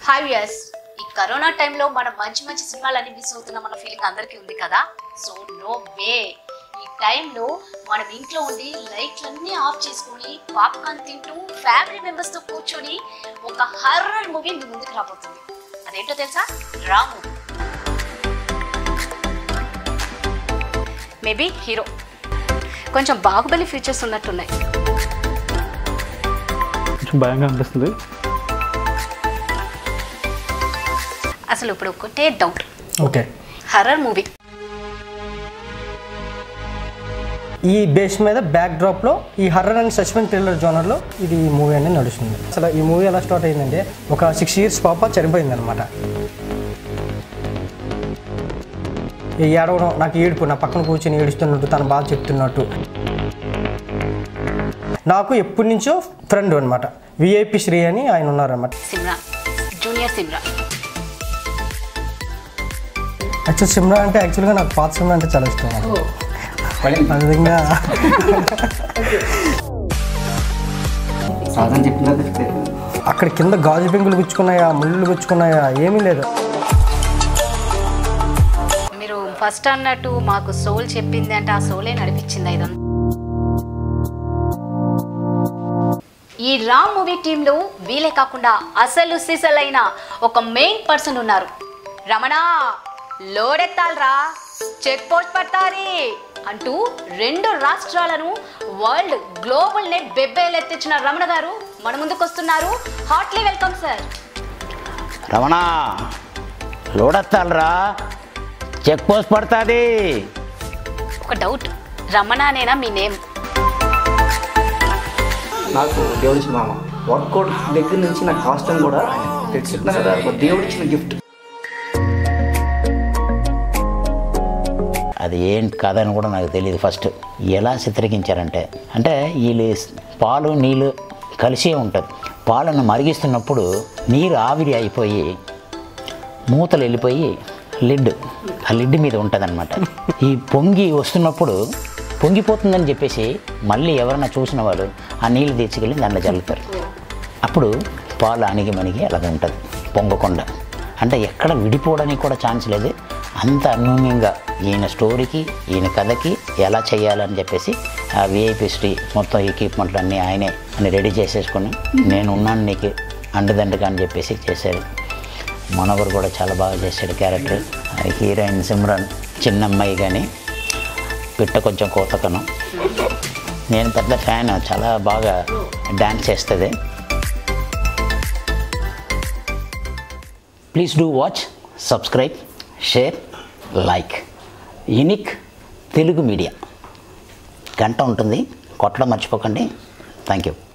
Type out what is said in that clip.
hi yes ఈ corona టైంలో మనం మంచి మంచి సినిమాలన్నీ మిస్ అవుతున్నాం అన్న ఫీలింగ్ అందరికీ ఉంది కదా సో నో వే ఈ టైంలో మనం ఇంట్లో ఉండి లైట్లన్నీ ఆఫ్ చేసుకొని పాప్కార్న్ తింటూ ఫ్యామిలీ మెంబర్స్తో కూర్చొని ఒక హర్రర్ మూవీ మీ ముందుకు రాబోతుంది అదేంటో తెలుసా రాము మేబీ హీరో కొంచెం బాహుబలి ఫీచర్స్ ఉన్నట్టున్నాయి కొంచెం భయంగా అనిపిస్తుంది అసలు ఇప్పుడు ఒకటే డౌట్ ఓకే హర్రర్ మూవీ ఈ బేస్ మీద బ్యాక్ డ్రాప్లో ఈ హర్రర్ అండ్ సస్పెన్స్ థ్రిల్లర్ జోనర్లో ఇది మూవీ అనేది నడుస్తుంది అసలు ఈ మూవీ ఎలా స్టార్ట్ అయిందంటే ఒక సిక్స్ ఇయర్స్ పాప చనిపోయింది అనమాట ఈ ఏడవడం నాకు ఏడుపు నా పక్కన కూర్చొని ఏడుస్తున్నట్టు తను బాగా చెప్తున్నట్టు నాకు ఎప్పటి నుంచో ఫ్రెండ్ అనమాట విఐపి శ్రీ అని ఆయన ఉన్నారన్నమాట సిమ్రాన్ జూనియర్ సిమ్రాన్ యాక్చువల్ సిమ్రా అంటే యాక్చువల్గా నాకు పాత సిమ్రా అంటే చాలా ఇష్టం ఆ విధంగా సాధన చెప్పినా చెప్తే అక్కడ కింద గాజు పెంకులు గుచ్చుకున్నాయా ముళ్ళు గుచ్చుకున్నాయా ఏమీ లేదు మీరు ఫస్ట్ అన్నట్టు మాకు సోల్ చెప్పింది అంటే ఆ సోలే నడిపించింది ఇదంతా ఈ రామ్ మూవీ టీంలో వీలే కాకుండా అసలు సిసలైన ఒక మెయిన్ పర్సన్ ఉన్నారు రమణ లోడెత్తాలరా చెక్ పోస్ట్ పట్టాలి అంటూ రెండు రాష్ట్రాలను వరల్డ్ గ్లోబల్ నెట్ బెబ్బేలెత్తించిన రమణ గారు మన ముందుకు వస్తున్నారు హార్ట్లీ వెల్కమ్ సార్ రమణ లోడెత్తాలరా చెక్ పోస్ట్ పడుతుంది ఒక డౌట్ రమణనేనా మీ నేమ్ నాకు దేవుడిచ్చిన మామ వర్కౌట్ దగ్గర నుంచి నా కాస్ట్యూమ్ కూడా తెచ్చుకున్నా కదా ఒక దేవుడిచ్చిన గిఫ్ట్ అది ఏం కథ అని కూడా నాకు తెలియదు ఫస్ట్ ఎలా చిత్రీకరించారంటే అంటే వీళ్ళు పాలు నీళ్ళు కలిసే ఉంటుంది పాలను మరిగిస్తున్నప్పుడు నీరు ఆవిరి అయిపోయి మూతలు వెళ్ళిపోయి లిడ్ ఆ లిడ్ మీద ఉంటుంది ఈ పొంగి వస్తున్నప్పుడు పొంగిపోతుందని చెప్పేసి మళ్ళీ ఎవరైనా చూసిన వాళ్ళు ఆ నీళ్ళు తెచ్చుకెళ్ళి దాంట్లో చల్లుతారు అప్పుడు పాలు అణిగి మణిగి అలాగ ఉంటుంది పొంగకుండా అంటే ఎక్కడ విడిపోవడానికి కూడా ఛాన్స్ లేదు అంత అన్యూన్యంగా ఈయన స్టోరీకి ఈయన కథకి ఎలా చేయాలని చెప్పేసి ఆ విఐపి స్ట్రీ మొత్తం ఎక్విప్మెంట్లు అన్నీ ఆయనే అని రెడీ చేసేసుకొని నేను ఉన్నాను నీకు అండదండగా అని చెప్పేసి చేశారు మనోహర్ కూడా చాలా బాగా చేశాడు క్యారెక్టర్ హీరోయిన్ సిమ్రన్ చిన్న అమ్మాయి కానీ పిట్ట కొంచెం కోతకను నేను పెద్ద ఫ్యాన్ చాలా బాగా డ్యాన్స్ చేస్తుంది please do watch subscribe share like unique Telugu media గంట ఉంటుంది కొట్టడం మర్చిపోకండి థ్యాంక్ యూ